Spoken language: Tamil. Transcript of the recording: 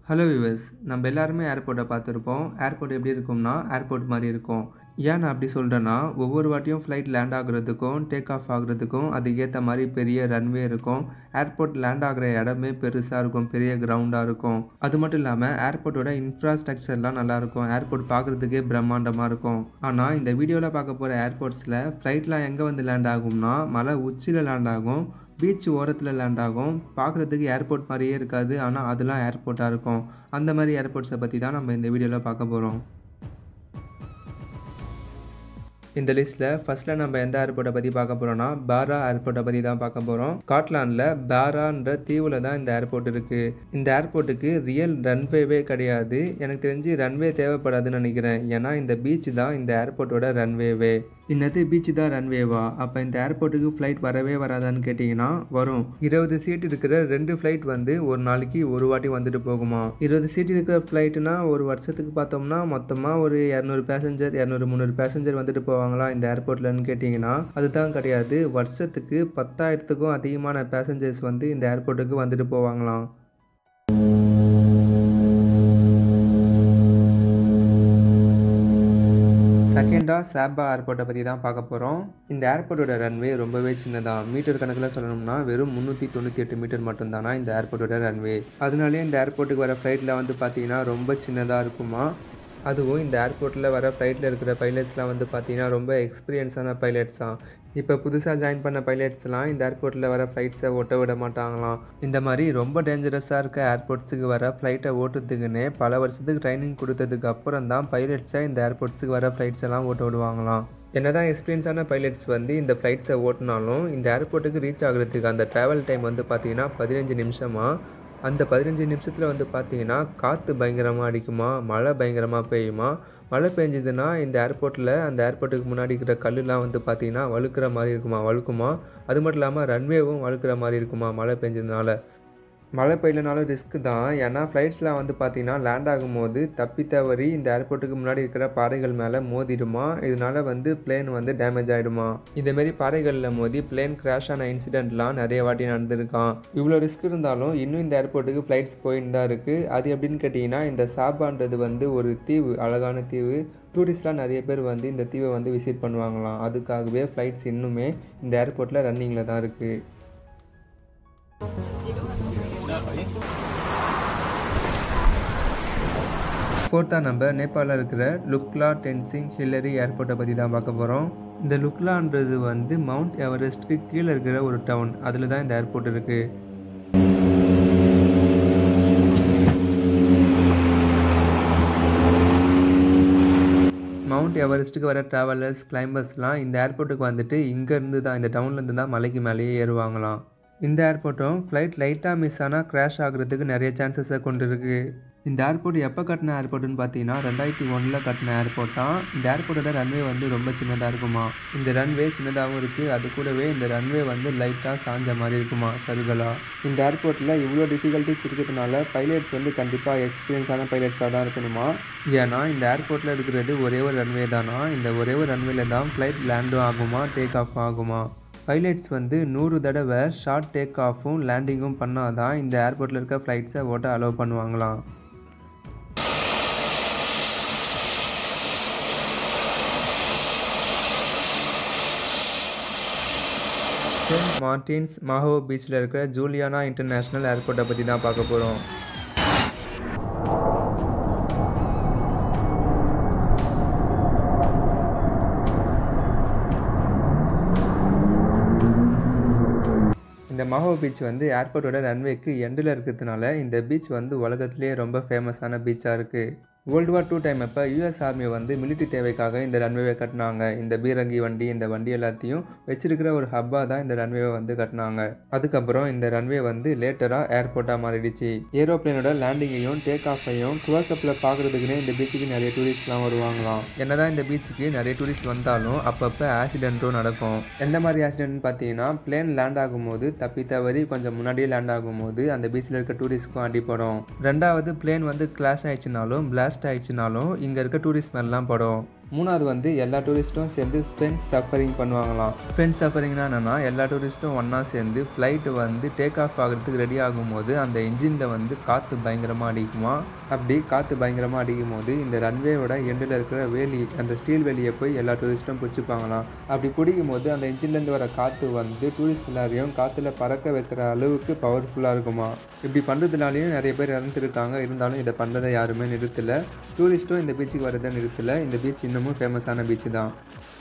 ஹலோ விவர்ஸ் நம்ம எல்லாருமே ஏர்போர்ட்டை பார்த்துருப்போம் ஏர்போர்ட் எப்படி இருக்கும்னா ஏர்போர்ட் மாதிரி இருக்கும் ஏன் நான் அப்படி சொல்கிறேன்னா ஒவ்வொரு வாட்டியும் ஃப்ளைட் லேண்ட் ஆகுறதுக்கும் டேக் ஆஃப் ஆகுறதுக்கும் அதுக்கேற்ற மாதிரி பெரிய ரன்வே இருக்கும் ஏர்போர்ட் லேண்ட் ஆகிற இடமே பெருசாக இருக்கும் பெரிய கிரவுண்டாக இருக்கும் அது மட்டும் இல்லாமல் ஏர்போர்ட்டோட இன்ஃப்ராஸ்ட்ரக்சர்லாம் நல்லாயிருக்கும் ஏர்போர்ட் பார்க்குறதுக்கே பிரம்மாண்டமாக இருக்கும் ஆனால் இந்த வீடியோவில் பார்க்க போகிற ஏர்போர்ட்ஸில் ஃப்ளைட்லாம் எங்கே வந்து லேண்ட் ஆகும்னா மலை உச்சியில் லேண்ட் ஆகும் பீச் ஓரத்தில் லேண்ட் ஆகும் பார்க்குறதுக்கு ஏர்போர்ட் மாதிரியே இருக்காது ஆனால் அதெல்லாம் ஏர்போர்ட்டாக இருக்கும் அந்த மாதிரி ஏர்போர்ட்ஸை பற்றி தான் நம்ம இந்த வீடியோவில் பார்க்க போகிறோம் இந்த லிஸ்ட்டில் ஃபஸ்ட்டில் நம்ம எந்த ஏர்போர்ட்டை பற்றி பார்க்க போகிறோம்னா பாரா ஏர்போர்ட்டை பற்றி தான் பார்க்க போகிறோம் ஸ்காட்லாண்டில் பாரான்ற தீவில் தான் இந்த ஏர்போர்ட் இருக்குது இந்த ஏர்போர்ட்டுக்கு ரியல் ரன்வேவே கிடையாது எனக்கு தெரிஞ்சு ரன்வே தேவைப்படாதுன்னு நினைக்கிறேன் ஏன்னா இந்த பீச் தான் இந்த ஏர்போர்ட்டோட ரன்வேவே இன்னது பீச் தான் ரன்வேவா அப்போ இந்த ஏர்போர்ட்டுக்கு ஃப்ளைட் வரவே வராதான்னு கேட்டிங்கன்னா வரும் இருபது சீட் இருக்கிற ரெண்டு ஃப்ளைட் வந்து ஒரு நாளைக்கு ஒரு வாட்டி வந்துட்டு போகுமா இருபது சீட் இருக்கிற ஃப்ளைட்டுனா ஒரு வருஷத்துக்கு பார்த்தோம்னா மொத்தமாக ஒரு இரநூறு பேசஞ்சர் இரநூறு முந்நூறு பேசஞ்சர் வந்துட்டு போவாங்களா இந்த ஏர்போர்ட்லன்னு கேட்டிங்கன்னா அதுதான் கிடையாது வருஷத்துக்கு பத்தாயிரத்துக்கும் அதிகமான பேசஞ்சர்ஸ் வந்து இந்த ஏர்போர்ட்டுக்கு வந்துட்டு போவாங்களாம் செகண்டாக சாபா ஏர்போர்ட்டை பற்றி தான் பார்க்க போகிறோம் இந்த ஏர்போர்ட்டோட ரன்வே ரொம்பவே சின்னதான் மீட்டர் கணக்கில் சொல்லணும்னா வெறும் முந்நூற்றி தொண்ணூற்றி எட்டு மீட்டர் மட்டும்தானா இந்த ஏர்போர்ட்டோட ரன்வே அதனாலே இந்த ஏர்போர்ட்டுக்கு வர ஃப்ளைட்டில் வந்து பார்த்தீங்கன்னா ரொம்ப சின்னதாக இருக்குமா அதுவும் இந்த ஏர்போர்ட்டில் வர ஃப்ளைட்டில் இருக்கிற பைலட்ஸ்லாம் வந்து பார்த்தீங்கன்னா ரொம்ப எக்ஸ்பீரியன்ஸான பைலட்ஸ் தான் இப்போ புதுசாக ஜாயின் பண்ண பைலட்ஸ்லாம் இந்த ஏர்போர்ட்டில் வர ஃப்ளைட்ஸை ஓட்ட விட மாட்டாங்களாம் இந்த மாதிரி ரொம்ப டேஞ்சரஸாக இருக்க ஏர்போர்ட்ஸுக்கு வர ஃப்ளைட்டை ஓட்டுறதுக்குன்னு பல வருஷத்துக்கு ட்ரைனிங் கொடுத்ததுக்கு அப்புறம் தான் பைலட்ஸை இந்த ஏர்போர்ட்ஸுக்கு வர ஃப்ளைட்ஸ் எல்லாம் ஓட்ட விடுவாங்களாம் என்னதான் எக்ஸ்பீரியன்ஸான பைலட்ஸ் வந்து இந்த ஃப்ளைட்ஸை ஓட்டினாலும் இந்த ஏர்போர்ட்டுக்கு ரீச் ஆகுறதுக்கு அந்த ட்ராவல் டைம் வந்து பார்த்தீங்கன்னா பதினஞ்சு நிமிஷமாக அந்த பதினஞ்சு நிமிஷத்தில் வந்து பார்த்தீங்கன்னா காற்று பயங்கரமாக அடிக்குமா மழை பயங்கரமாக பெய்யுமா மழை பெஞ்சதுன்னா இந்த ஏர்போர்ட்டில் அந்த ஏர்போர்ட்டுக்கு முன்னாடி இருக்கிற கல்லுலாம் வந்து பார்த்தீங்கன்னா வழுக்கிற மாதிரி இருக்குமா வழுக்குமா அது மட்டும் இல்லாமல் ரன்வேவும் வழுக்கிற மாதிரி இருக்குமா மழை பெஞ்சதுனால மழை பெய்யலனாலும் ரிஸ்க் தான் ஏன்னா ஃப்ளைட்ஸ்லாம் வந்து பார்த்தீங்கன்னா லேண்ட் ஆகும்போது தப்பி தவறி இந்த ஏர்போர்ட்டுக்கு முன்னாடி இருக்கிற பாறைகள் மேலே மோதிடுமா இதனால வந்து பிளேன் வந்து டேமேஜ் ஆகிடுமா இதேமாரி பாறைகளில் மோதி பிளேன் கிராஷ் ஆன இன்சிடென்ட்லாம் நிறைய வாட்டி நடந்திருக்கான் இவ்வளோ ரிஸ்க் இருந்தாலும் இன்னும் இந்த ஏர்போர்ட்டுக்கு ஃப்ளைட்ஸ் போயின்னு தான் இருக்குது அது எப்படின்னு கேட்டிங்கன்னா இந்த சாபான்றது வந்து ஒரு தீவு அழகான தீவு டூரிஸ்ட்லாம் நிறைய பேர் வந்து இந்த தீவை வந்து விசிட் பண்ணுவாங்களாம் அதுக்காகவே ஃப்ளைட்ஸ் இன்னுமே இந்த ஏர்போர்ட்டில் ரன்னிங்கில் தான் இருக்குது ஃபோர்த்தாக நம்ம நேபாளில் இருக்கிற லுக்லா டென்சிங் ஹில்லரி ஏர்போர்ட்டை பற்றி தான் பார்க்க போகிறோம் இந்த லுக்லான்றது வந்து மவுண்ட் எவரெஸ்ட்டுக்கு கீழே இருக்கிற ஒரு டவுன் அதில் தான் இந்த ஏர்போர்ட் இருக்குது மவுண்ட் எவரெஸ்ட்டுக்கு வர ட்ராவலர்ஸ் கிளைம்பர்ஸ்லாம் இந்த ஏர்போர்ட்டுக்கு வந்துட்டு இங்கேருந்து தான் இந்த டவுன்லேருந்து தான் மலைக்கு மேலேயே ஏறுவாங்களாம் இந்த ஏர்போர்ட்டும் ஃப்ளைட் லைட்டாக மிஸ் ஆனால் க்ராஷ் ஆகுறதுக்கு நிறைய சான்சஸை கொண்டு இருக்குது இந்த ஏர்போர்ட் எப்போ கட்டின ஏர்போர்ட்டுன்னு பார்த்தீங்கன்னா ரெண்டாயிரத்தி ஒன்றில் கட்டின ஏர்போர்ட் தான் இந்த ஏர்போர்ட்டோட ரன்வே வந்து ரொம்ப சின்னதாக இருக்குமா இந்த ரன்வே சின்னதாகவும் இருக்குது அது கூடவே இந்த ரன்வே வந்து லைட்டாக சாஞ்ச மாதிரி இருக்குமா சருகலா இந்த ஏர்போர்ட்டில் இவ்வளோ டிஃபிகல்ட்டிஸ் இருக்கிறதுனால பைலட்ஸ் வந்து கண்டிப்பாக எக்ஸ்பீரியன்ஸான பைலட்ஸாக தான் இருக்கணுமா ஏன்னா இந்த ஏர்போர்ட்டில் இருக்கிறது ஒரே ஒரு ரன்வே தானா இந்த ஒரே ஒரு ரன்வேல தான் ஃப்ளைட் லேண்டும் ஆகுமா டேக் ஆஃப் ஆகுமா பைலட்ஸ் வந்து நூறு தடவை ஷார்ட் டேக் ஆஃபும் லேண்டிங்கும் பண்ணால் தான் இந்த ஏர்போர்ட்டில் இருக்க ஃப்ளைட்ஸை ஓட்ட அலோவ் பண்ணுவாங்களாம் சென்ட் மார்டின்ஸ் மாஹோ பீச்சில் இருக்கிற ஜூலியானா இன்டர்நேஷ்னல் ஏர்போர்ட்டை பற்றி தான் பார்க்க போகிறோம் இந்த மாஹோ பீச் வந்து ஏர்போர்ட்டோட ரன்வேக்கு எண்டில் இருக்கிறதுனால இந்த பீச் வந்து உலகத்துலேயே ரொம்ப ஃபேமஸான பீச்சாக இருக்குது வேர்ல்டு வார் டூ டைம் அப்போ யூஎஸ் ஆர்மி வந்து மிலிட்ரி தேவைக்காக இந்த ரன்வேவை கட்டினாங்க இந்த பீரங்கி வண்டி இந்த வண்டி எல்லாத்தையும் வச்சிருக்கிற ஒரு ஹப்பாக தான் இந்த ரன்வேவை வந்து கட்டினாங்க அதுக்கப்புறம் இந்த ரன்வே வந்து லேட்டராக ஏர்போர்ட்டாக மாறிடுச்சு ஏரோப்ளேனோட லேண்டிங்கையும் டேக் ஆஃபையும் குவாசப்பில் பார்க்குறதுக்குன்னே இந்த பீச்சுக்கு நிறைய டூரிஸ்ட்லாம் வருவாங்களாம் என்னதான் இந்த பீச்சுக்கு நிறைய டூரிஸ்ட் வந்தாலும் அப்பப்போ ஆக்சிடென்ட்டும் நடக்கும் எந்த மாதிரி ஆக்சிடென்ட்னு பார்த்தீங்கன்னா பிளேன் லேண்ட் ஆகும்போது தப்பி தவறி கொஞ்சம் முன்னாடியே லேண்ட் ஆகும்போது அந்த பீச்சில் இருக்க டூரிஸ்ட்க்கும் அடிப்படும் ரெண்டாவது பிளேன் வந்து கிளாஷ் ஆயிடுச்சுனாலும் பிளாஸ்ட் ஆயிடுச்சுனாலும் இங்கே இருக்க டூரிஸ்ட் மேலாம் படும் மூணாவது வந்து எல்லா டூரிஸ்ட்டும் சேர்ந்து ஃப்ரெண்ட்ஸ் சஃபரிங் பண்ணுவாங்களாம் ஃப்ரெண்ட்ஸ் சஃபரிங்னா என்னென்னா எல்லா டூரிஸ்ட்டும் ஒன்றா சேர்ந்து ஃப்ளைட்டு வந்து டேக் ஆஃப் ஆகிறதுக்கு ரெடி ஆகும்போது அந்த இன்ஜினில் வந்து காற்று பயங்கரமாக அடிக்குமா அப்படி காற்று பயங்கரமாக அடிக்கும் போது இந்த ரன்வேவோட எண்டில் இருக்கிற வேலி அந்த ஸ்டீல் வேலியை போய் எல்லா டூரிஸ்ட்டும் பிடிச்சிப்பாங்களாம் அப்படி பிடிக்கும் போது அந்த இன்ஜின்லேருந்து வர காற்று வந்து டூரிஸ்ட் எல்லாரையும் காற்றுல பறக்க வைக்கிற அளவுக்கு பவர்ஃபுல்லாக இருக்குமா இப்படி பண்ணுறதுனாலையும் நிறைய பேர் இறந்துருக்காங்க இருந்தாலும் இதை பண்ணுறதை யாருமே நிறுத்தலை டூரிஸ்ட்டும் இந்த பீச்சுக்கு வரதை நிறுத்தலை இந்த பீச் இன்னமும் ஃபேமஸான பீச்சு தான்